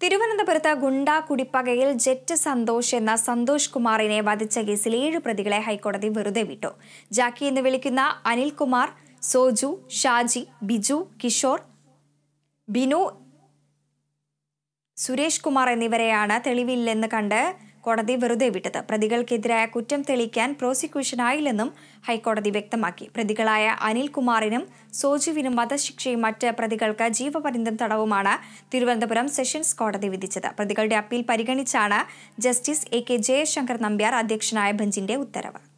തിരുവനന്തപുരത്ത് ഗുണ്ട കുടിപ്പകയിൽ ജെറ്റ് സന്തോഷ് എന്ന സന്തോഷ് കുമാറിനെ വധിച്ച കേസിൽ ഏഴ് പ്രതികളെ ഹൈക്കോടതി വെറുതെ വിട്ടു ജാക്കി എന്ന് വിളിക്കുന്ന അനിൽകുമാർ സോജു ഷാജി ബിജു കിഷോർ ബിനു സുരേഷ് കുമാർ എന്നിവരെയാണ് തെളിവില്ലെന്ന് കണ്ട് കോടതി വെറുതെ വിട്ടത് പ്രതികൾക്കെതിരായ കുറ്റം തെളിയിക്കാൻ പ്രോസിക്യൂഷനായില്ലെന്നും ഹൈക്കോടതി വ്യക്തമാക്കി പ്രതികളായ അനിൽകുമാറിനും സോജുവിനും വധശിക്ഷയും മറ്റ് പ്രതികൾക്ക് ജീവപര്യന്തം തടവുമാണ് തിരുവനന്തപുരം സെഷൻസ് കോടതി വിധിച്ചത് പ്രതികളുടെ അപ്പീൽ പരിഗണിച്ചാണ് justice A K Jayashankar Nambiar അധ്യക്ഷനായ ബെഞ്ചിന്റെ ഉത്തരവ്